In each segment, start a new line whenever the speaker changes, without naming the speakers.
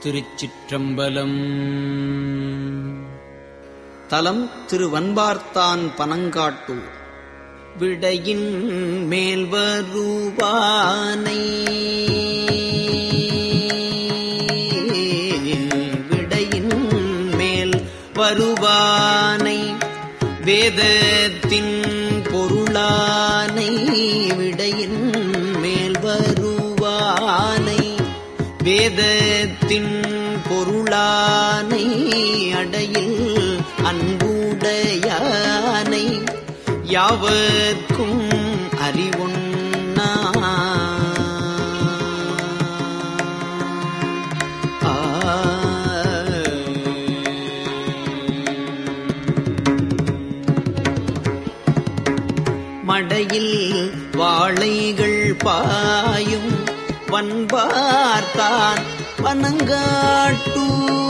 திருச்சிற்றம்பலம் தலம் திருவன்பார்த்தான் பனங்காட்டூர் விடையின் மேல் வருவானை விடையின் மேல் வருவானை வேதத்தின் பொருளானை விடையின் மேல் வருவானை வேதத்தின் பொருளானை அடையில் அன்புடையானை யாவர்க்கும் அறிவுண்ணா ஆ. மடையில் வாழைகள் பாயும் வன்பார்த்தான் வனங்காட்டூ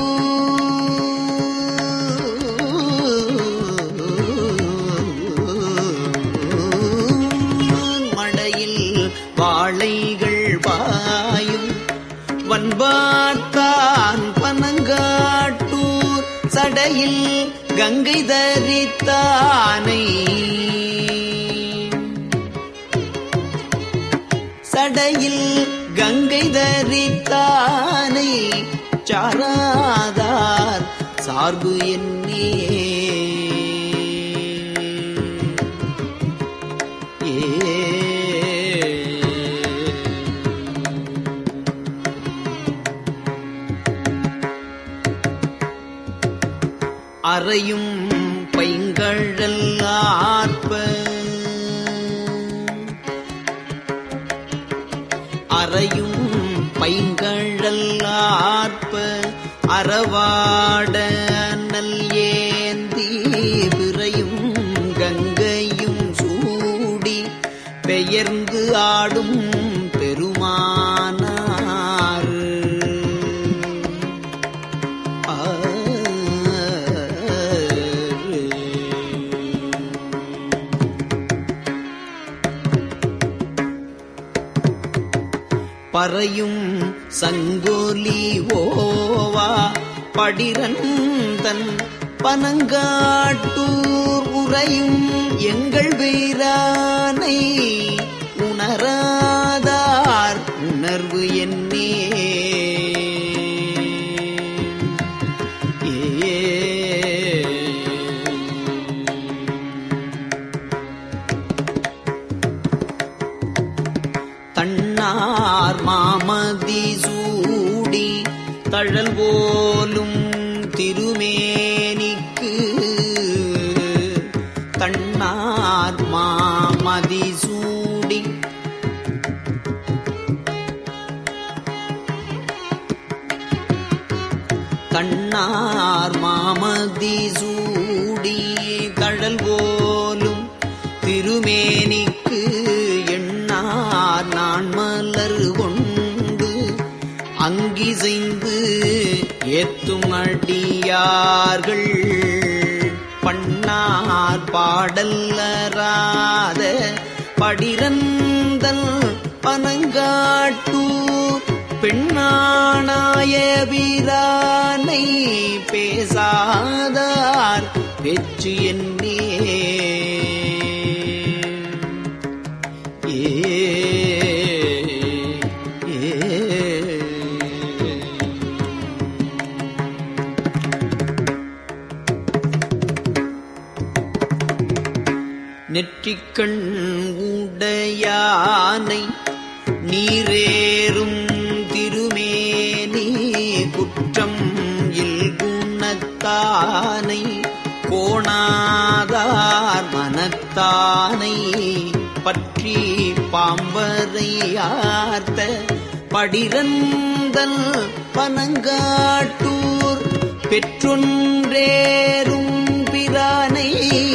மடையில் வாழைகள் பாயும் வன்பார்த்தான் பனங்காட்டூர் சடையில் கங்கை தரித்தானை சடையில் கங்கை தரித்தானை சாராதார் சார்பு என்னே ஏ அறையும் பைங்கழல் ஆர்ப்ப அறையும் பைங்கழல் ஆர்ப்ப அறவாட நல் ஏந்தி விரையும் கங்கையும் சூடி பெயர்ந்து ஆடும் பெருமானார் பறையும் சங்கோலி ஓவா படிரந்தன் பனங்காட்டூர் உறையும் எங்கள் வீரானை உணராதார் உணர்வு என்னே தன்னார் மாமதி சூடி தழல் போலும் திருமேனிக்கு தன்னார் மாமதி சூடி கண்ணார் மாமதி சூடி தழல் போலும் திருமேனிக்கு எண்ணார் நான் மலர் கொண்டு அங்கிசைந்து ஏத்தும் அடியார்கள் பண்ணார் பாடல்லராத படிரந்தல் பனங்காட்டூர் பெண்ணானாய வீரானை பேசாதார் பேச்சு என்னே ஏ நெற்றிக்கண் உடையானை நீரேறும் திருமேனி குற்றம் இல்குணத்தானை கோணாதார் மனத்தானை பற்றி பாம்பரையார்த்த படிரந்தல் பனங்காட்டூர் பெற்றொன்றேறும் பிரானை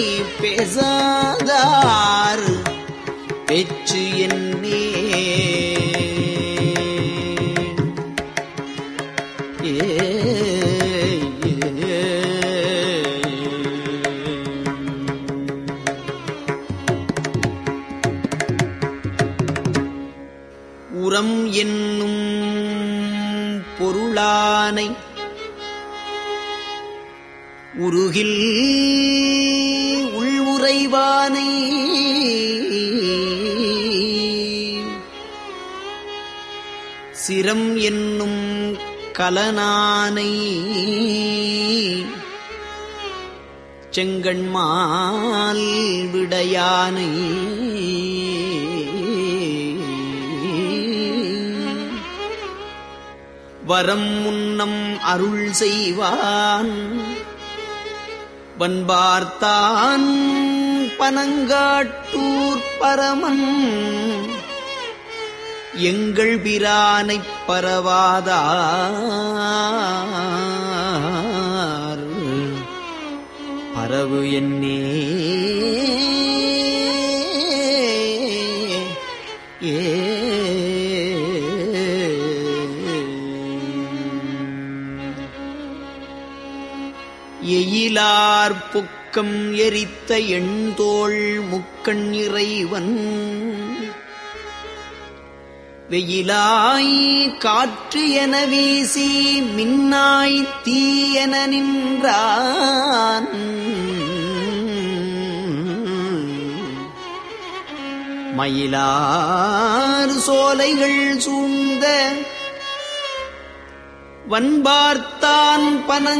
பேசாதார் பேச்சு என்னே ஏ உரம் என்னும் பொருளானை உருகில் உள்வுறைவானை சிரம் என்னும் கலனானை செங்கண்மால் விடையானை வரம் முன்னம் அருள் செய்வான் வன்பார்த்தான் பனங்காட்டூர் பரமன் எங்கள் பிரானைப் பரவாதார் பரவு என்னே ஏ எயிலார் பொக்கம் எரித்த எண்தோள் முக்கண் இறைவன் வெயிலாய் காற்று என வீசி மின்னாய் தீ என நின்றான் மயிலாறு சோலைகள் சூழ்ந்த வன்பார்த்தான்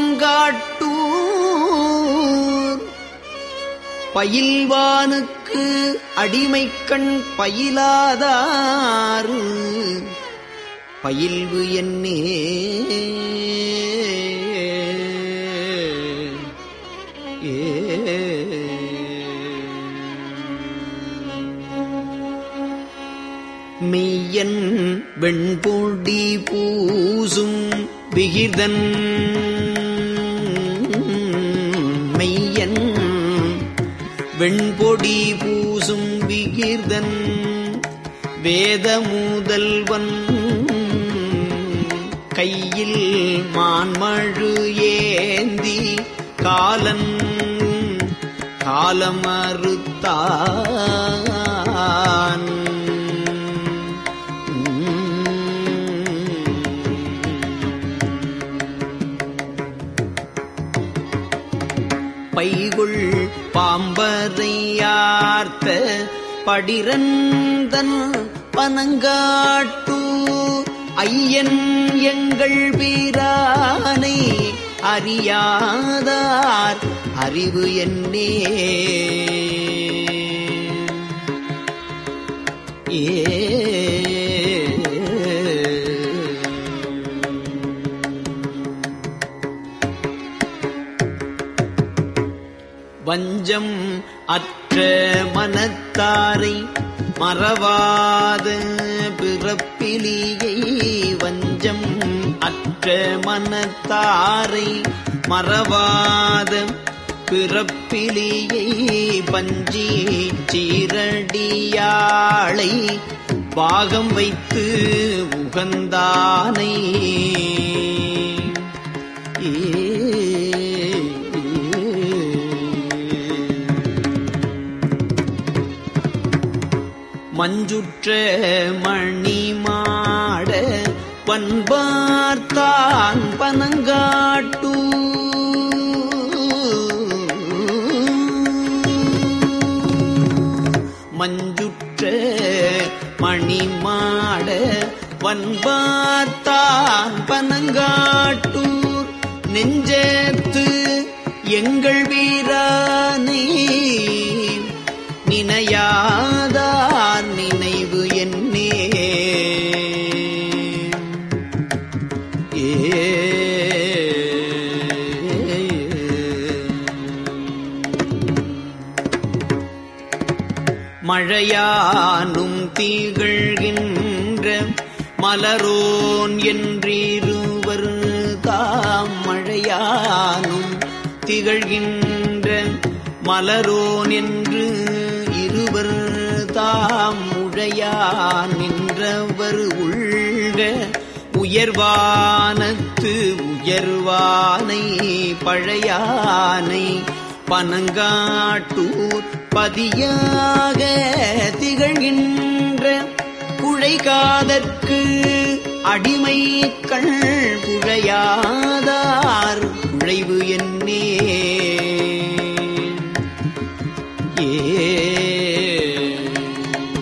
பனங்காட்டூர் பயில்வானுக்கு அடிமைக்கண் பயிலாதாறு பயில்வு என்னே மெய்யன் வெண்பொடி பூசும் விகிதன் மெய்யன் வெண்பொடி பூசும் விகிர்தன் வேத மூதல்வன் கையில் மான்மழு ஏந்தி காலன் காலமறுத்தான் பைகுள் பாம்பரையார்த்த படிரந்தன் பனங்காட்டு ஐயன் எங்கள் வீரானை அறியாதார் அறிவு என்னே வஞ்சம் அற்ற மனத்தாரை மறவாத பிறப்பிலியை வஞ்சம் அற்ற மனத்தாரை மறவாத பிறப்பிலியை பஞ்சி சீரடியாளை பாகம் வைத்து உகந்தானை மஞ்சுற்ற மணிமாட பண்பார்த்தான் பனங்காட்டு மஞ்சுற்ற மணிமாட வன்பார்த்தான் பனங்காட்டூர் நெஞ்சத்து எங்கள் வீரானே நினையாதார் நினைவு என்னே ஏ மழையானும் திகழ்கின்ற மலரோன் என்றிருவர் தாம் மழையானும் திகழ்கின்ற மலரோன் என்று இருவர் தாம் உழையான் நின்றவர் உள்க உயர்வானத்து உயர்வானை பழையானை பனங்காட்டூர் பதியாக திகழ்கின்ற குழைகாதற்கு அடிமைக்கள் புழையாதார் புழைவு என்னே ஏ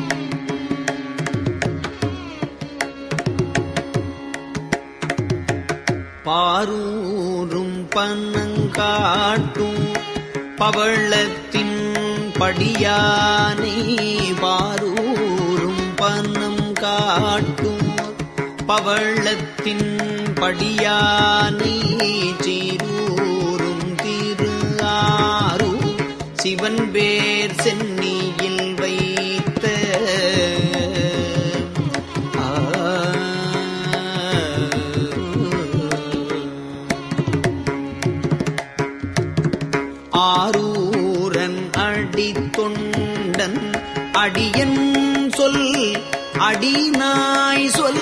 பாரூரும் பன்னங்காட்டும் பவளத்தின் படியானை பாரூரும் பன்னம் காட்டும் பவளத்தின் படியானை சீரூரும் திரு ஆரூர் சிவன் பேர் சென்னியில் வைத்த ஆரூரன் அடி தொண்டன் அடியன் சொல் அடிநாய் சொல்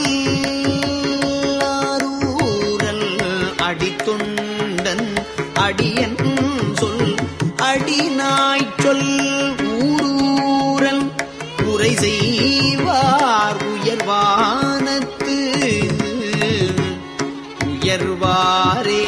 ஆரூரல் அடி தொண்டன் அடியன் சொல் அடிநாய் சொல் ஊரூரல் உரை செய்வார் உயர்வானத்து உயர்வாரே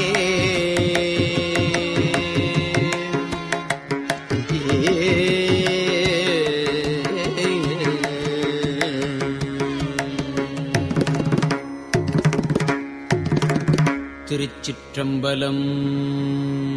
திருச்சிற்றம்பலம்